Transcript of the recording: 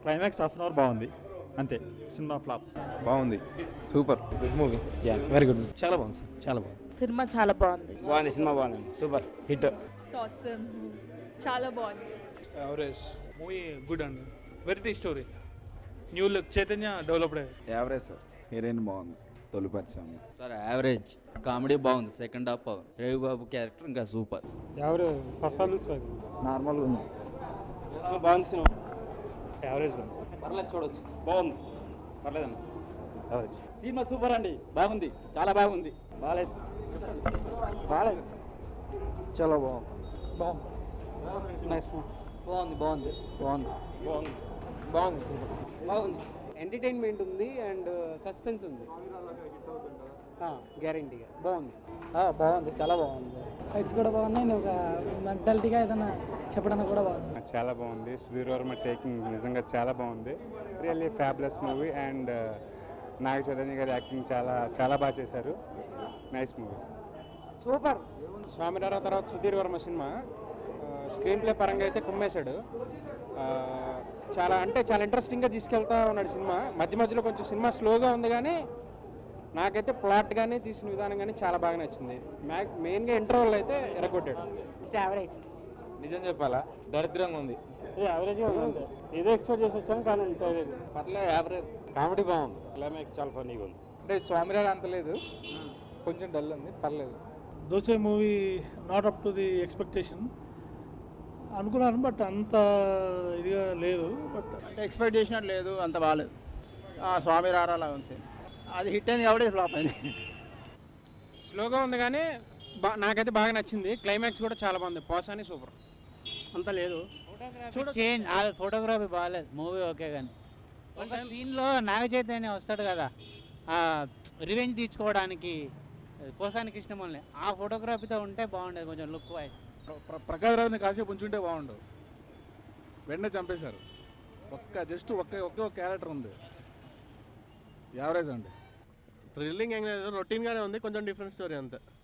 Climax half an hour బాగుంది అంతే cinema flop బాగుంది super good movie yeah very good చాలా బాగుంది సార్ చాలా బాగుంది సినిమా చాలా బాగుంది బాగుంది సినిమా బాగుంది సూపర్ హిట్ awesome. చాలా బాగుంది యావరేజ్ మూవీ గుడ్ అండి variety story new look Chaitanya developed అయ్యారు యావరేజ్ సార్ హీరోయిన్ బాగుంది తొలి పరిచయం సార్ యావరేజ్ కామెడీ బాగుంది second half Ravi Babu character ఇంకా సూపర్ ఎవరు పర్ఫార్మెన్స్ నార్మల్గా ఉంది బాగుంది సినిమా యావరేజ్ పర్లేదు చూడొచ్చు బాగుంది పర్లేదన్న యావరేజ్ సినిమా సూపర్ అండి బాగుంది చాలా బాగుంది బాగాలేదు బాగాలేదు చాలా బాగుంది బాగుంది బాగుంది బాగుంది బాగుంది సినిమా బాగుంది ఎంటర్టైన్మెంట్ ఉంది అండ్ సస్పెన్స్ ఉంది గ్యారంటీగా బాగుంది బాగుంది చాలా బాగుంది ఫైట్స్ కూడా బాగున్నాయి ఒక మెంటాలిటీగా ఏదైనా చెప్పడానికి కూడా బాగుంది చాలా బాగుంది సుధీర్ వర్మ టేకింగ్ నిజంగా చాలా బాగుంది really fabulous movie and Naga Chaitanya గారి యాక్టింగ్ చాలా చాలా బాగా చేశారు నైస్ మూవీ సూపర్ స్వామినారాయణ తర్వాత Sudheer Varma cinema screenplay పరంగా అయితే కుమ్మేశాడు ఆ, చాలా అంటే చాలా ఇంట్రెస్టింగ్గా తీసుకెళ్తా ఉన్నాడు సినిమా మధ్య మధ్యలో కొంచెం సినిమా స్లోగా ఉంది కానీ నాకైతే ప్లాట్ కానీ తీసిన విధానం కానీ చాలా బాగా నచ్చింది మ్యాక్ మెయిన్గా ఇంటర్వల్ అయితే ఎరగొట్టాడు యావరేజ్ నిజం చెప్పాలా దరిద్రంగా ఉంది యావరేజ్గా ఉంది ఇదే ఎక్స్పెక్ట్ చేసి వచ్చాను కానీ పర్లేదు యావరేజ్ కామెడీ బాగుంది క్లైమాక్స్ చాలా ఫన్నీగా ఉంది అంటే స్వామిరాడు అంత లేదు కొంచెం డల్ ఉంది పర్లేదు Dochay movie not up to the expectation అనుకున్నాను బట్ అంత ఇదిగా లేదు బట్ అంటే ఎక్స్పెక్ట్ చేసినట్టు లేదు అంత బాగాలేదు స్వామి రారాలా ఉంది అది హిట్ అయింది కాబట్టి ఫ్లాప్ అయింది స్లోగా ఉంది కానీ బా నాకైతే బాగా నచ్చింది క్లైమాక్స్ కూడా చాలా బాగుంది పోసాని సూపర్ అంత లేదు చేంజ్ ఫోటోగ్రఫీ బాగాలేదు మూవీ ఓకే కానీ ఒక సీన్లో నాగ చైతన్య వస్తాడు కదా రివెంజ్ తీర్చుకోవడానికి కోసాని కృష్ణమల్ని ఆ ఫోటోగ్రఫీతో ఉంటే బాగుండేది కొంచెం లుక్ వైజ్ ప్రకాశ్ రావుని కాసేపు ఉంచుంటే బాగుండు వెంటనే చంపేశారు ఒక్క జస్ట్ ఒక్క ఒకే ఒక క్యారెక్టర్ ఉంది యావరేజ్ అండి థ్రిల్లింగ్ ఏం లేదు రొటీన్గానే ఉంది కొంచెం డిఫరెంట్ స్టోరీ అంతే